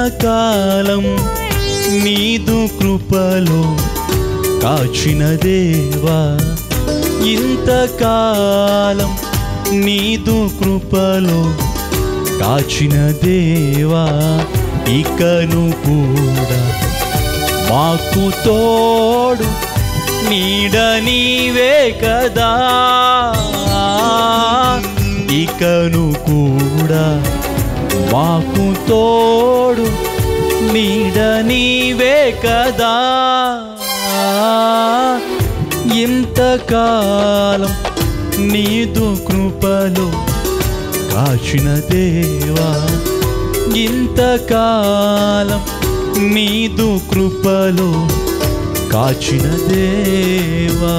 ఇంతకాలం నీదు కృపలో కాచిన దేవా ఇంతకాలం నీదు కృపలో కాచిన దేవా ఇకను కూడా మాకు తోడు నీడ నీవే కదా ఇకను కూడా మాకు తోడు నీడ నీవే కదా ఇంతకాలం నీదు కృపలో కాచిన దేవా ఇంతకాలం నీదు కృపలో కాచిన దేవా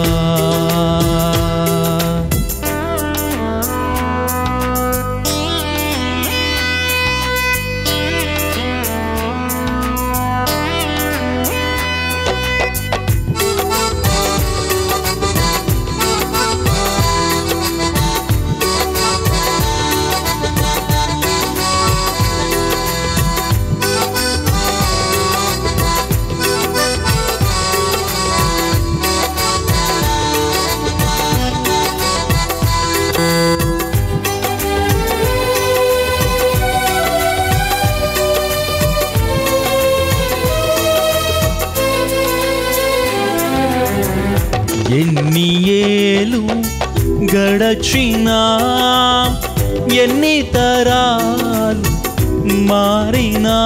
ఎన్ని ఏలు గడచినా ఎన్ని తరాలు మారినా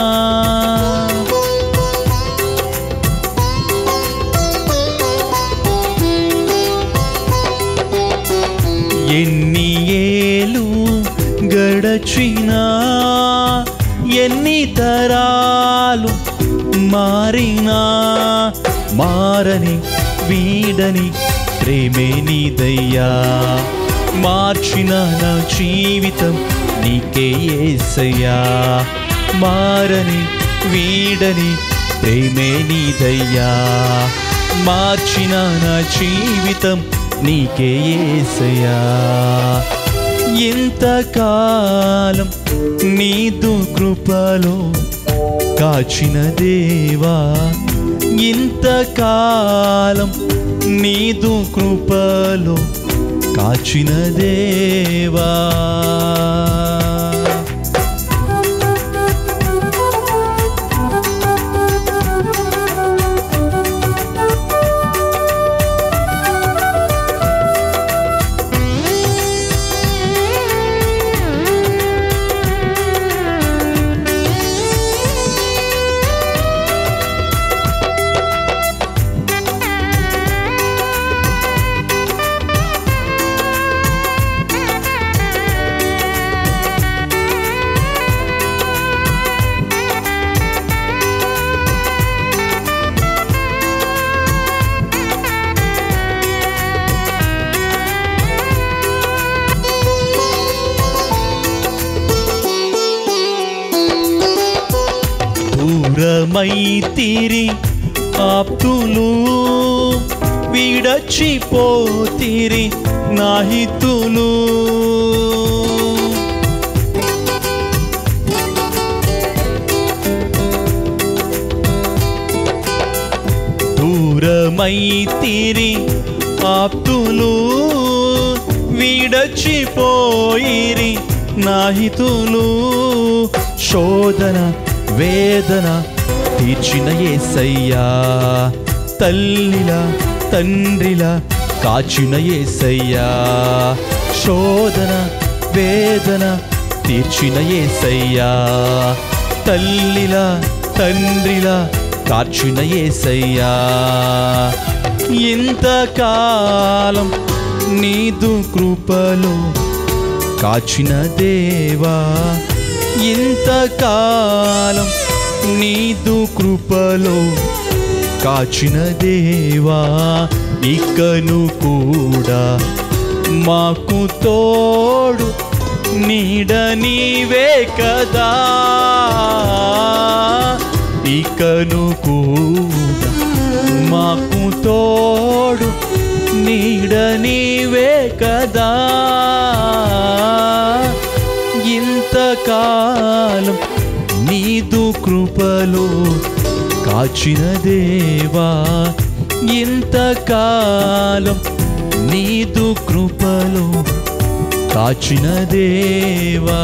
ఎన్ని ఏలు గడచినా ఎన్ని తరాలు మారినా మారని వీడని ప్రేమే నీదయ్యా మార్చిన నా జీవితం నీకే ఏసయ్యా మారని వీడని ప్రేమే నీదయ్యా మార్చిన నా జీవితం నీకే ఏసయ్యా ఇంతకాలం నీదు కృపలో కాచిన దేవా ఇంతకాలం నీదు కృపలో కాచిన దేవా దూరమైతిరి ఆప్తులు విడచిపోతిరి నాహితులు దూరమైతిరి ఆప్తులు విడచిపోయిరి నాహితులు శోధన వేదన తీర్చిన ఏసయ్యా తల్లిలా తండ్రిలా కాచిన ఏసయ్యా శోధన వేదన తీర్చిన ఏసయ్యా తల్లిలా తండ్రిలా కార్చిన ఏసయ్యా ఇంతకాలం నీదు కృపలో కాచిన దేవా ఇంతకాలం నీదు కృపలో కాచిన దేవా ఇకను కూడా మాకు తోడు నీడ నీవే కదా ఇకను కూడా మాకు తోడు నీడ నీవే కదా ఇంతకాలం నీదు కృపలో కాచిన దేవా ఇంతకాలం నీదు కృపలో కాచిన దేవా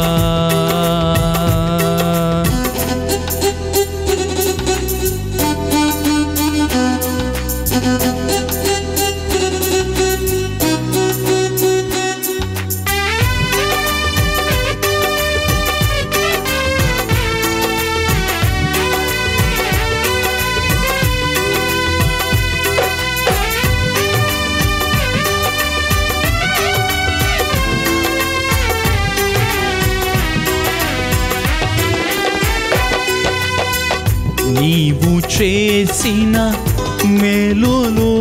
నీవు చేసిన మేలును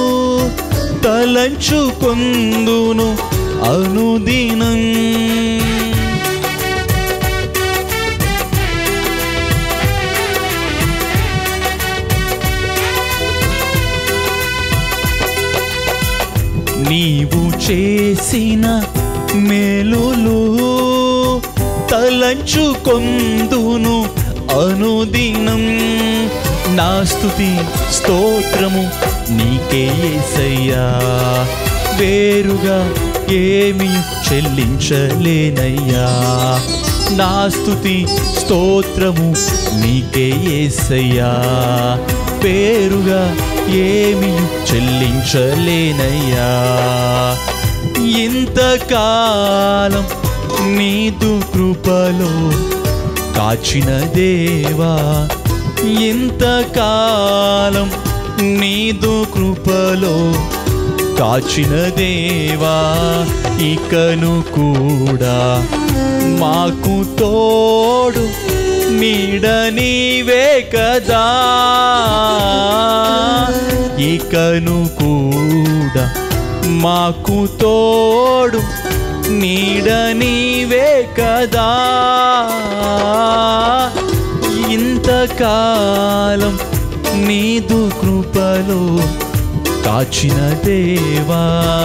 తలంచుకొందును అనుదినం నీవు చేసిన మేలులు తలంచుకొందును అనుదినం నా స్తుతి స్తోత్రము నీకే యేసయ్యా వేరుగా ఏమి చెల్లించలేనయ్యా నా స్తుతి స్తోత్రము నీకే యేసయ్యా పేరుగా ఏమి చెల్లించలేనయ్యా ఇంతకాలం నీదు కృపలో కాచిన దేవా ఇంతకాలం నీదు కృపలో కాచిన దేవా ఇకను కూడా మాకు తోడు నీడ నీవే కదా ఇకను కూడా మాకు తోడు నీడ నీవే కదా ఇంతకాలం నీదు కృపలో కాచిన దేవా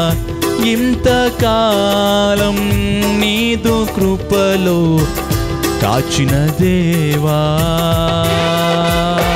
ఇంతకాలం నీదు కృపలో కాచిన దేవా